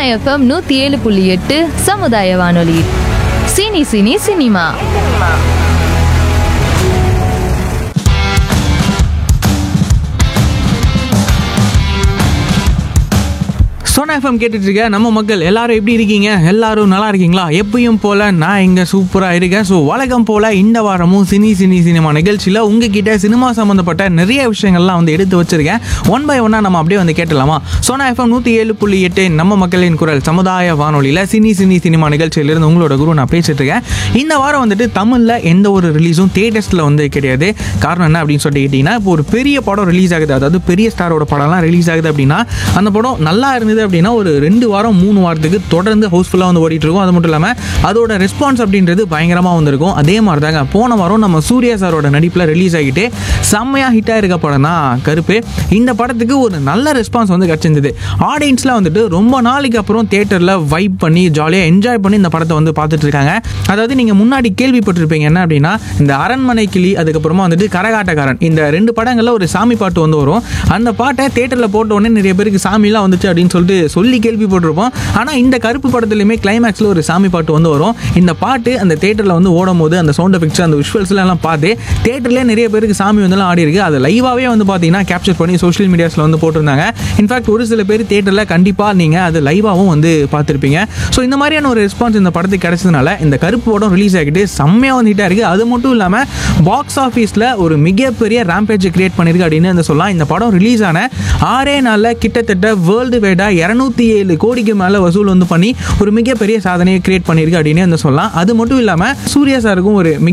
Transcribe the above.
FM நூற்றி ஏழு புள்ளி எட்டு சமுதாய வானொலி cine cine cinema Sona FM கேட்டுட்டு இருக்க நம்ம மக்கள் எல்லாரும் எப்படி இருக்கீங்க எல்லாரும் நல்லா இருக்கீங்களா எப்பயும் போல நான் இங்க சூப்பரா இருக்கேன் ஸோ வழக்கம் போல இந்த வாரமும் சினி சினி சினிமா நிகழ்ச்சியில் உங்ககிட்ட சினிமா சம்மந்தப்பட்ட நிறைய விஷயங்கள்லாம் வந்து எடுத்து வச்சிருக்கேன் ஒன் பை ஒன்னா நம்ம அப்படியே வந்து கேட்டலாமா சோனா எஃப்எம் நூற்றி ஏழு புள்ளி எட்டு நம்ம மக்களின் குரல் சமுதாய வானொலியில் சினி சினி சினிமா நிகழ்ச்சியிலிருந்து உங்களோட குரு நான் பேசிட்டு இருக்கேன் இந்த வாரம் வந்துட்டு தமிழில் எந்த ஒரு ரிலீஸும் தேட்டர்ஸில் வந்து கிடையாது காரணம் என்ன அப்படின்னு சொல்லிட்டு கேட்டிங்கன்னா இப்போ ஒரு பெரிய படம் ரிலீஸ் ஆகுது அதாவது பெரிய ஸ்டாரோட படம்லாம் ரிலீஸ் ஆகுது அப்படின்னா அந்த படம் நல்லா இருந்தது அப்படின்னா ஒரு ரெண்டு வாரம் மூணு வாரத்துக்கு தொடர்ந்து ஹவுஸ்ஃபுல்லாக வந்து ஓடிட்டு இருக்கும் அது மட்டும் இல்லாமல் அதோட ரெஸ்பான்ஸ் அப்படின்றது பயங்கரமாக வந்திருக்கும் அதே மாதிரி தாங்க போன வாரம் நம்ம சூர்யா சாரோட நடிப்பில் ரிலீஸ் ஆகிட்டு செம்மையாக ஹிட் ஆயிருக்க படம் தான் கருப்பு இந்த படத்துக்கு ஒரு நல்ல ரெஸ்பான்ஸ் வந்து கிடச்சிருந்தது ஆடியன்ஸ்லாம் வந்துட்டு ரொம்ப நாளைக்கு அப்புறம் தேட்டரில் வைப் பண்ணி ஜாலியாக என்ஜாய் பண்ணி இந்த படத்தை வந்து பார்த்துட்டு இருக்காங்க அதாவது நீங்கள் முன்னாடி கேள்விப்பட்டிருப்பீங்க என்ன அப்படின்னா இந்த அரண்மனை கிளி அதுக்கப்புறமா வந்துட்டு கரகாட்டக்காரன் இந்த ரெண்டு படங்களில் ஒரு சாமி பாட்டு வந்து வரும் அந்த பாட்டை தேட்டரில் போட்ட உடனே நிறைய பேருக்கு சாமிலாம் வந்துச்சு அப்படின்னு சொல்லிட்டு சொல்லி கேள்விப்பட்டிருப்போம் ஆனால் இந்த கருப்பு படத்துலையுமே கிளைமேக்ஸில் ஒரு சாமி பாட்டு வந்து வரும் இந்த பாட்டு அந்த தேட்டரில் வந்து ஓடும் போது அந்த சவுண்ட் எஃபெக்ட்ஸ் அந்த விஷுவல்ஸ்லாம் எல்லாம் பார்த்து தேட்டர்லேயே நிறைய பேருக்கு சாமி வந்துலாம் ஆடி இருக்கு அதை லைவாகவே வந்து பார்த்தீங்கன்னா கேப்சர் பண்ணி சோஷியல் மீடியாஸில் வந்து போட்டிருந்தாங்க இன்ஃபேக்ட் ஒரு சில பேர் தேட்டரில் கண்டிப்பாக நீங்கள் அது லைவாகவும் வந்து பார்த்துருப்பீங்க ஸோ இந்த மாதிரியான ஒரு ரெஸ்பான்ஸ் இந்த படத்துக்கு கிடைச்சதுனால இந்த கருப்பு படம் ரிலீஸ் ஆகிட்டு செம்மையாக வந்து ஹிட்டாக இருக்குது அது மட்டும் இல்லாமல் பாக்ஸ் ஆஃபீஸில் ஒரு மிகப்பெரிய ரேம்பேஜ் கிரியேட் பண்ணியிருக்கு அப்படின்னு வந்து சொல்லலாம் இந்த படம் ரிலீஸ் ஆன ஆறே நாளில் கிட்டத்தட்ட வேர்ல்டு வைடாக இரநூத்தி ஏழு கோடிக்கு மேலே வசூல் வந்து பண்ணி ஒரு மிகப்பெரிய சாதனையை கிரியேட் பண்ணியிருக்கு அப்படின்னு வந்து சொல்லலாம் அது மட்டும் இல்லாமல் சூர்யா சாருக்கும் ஒரு மிக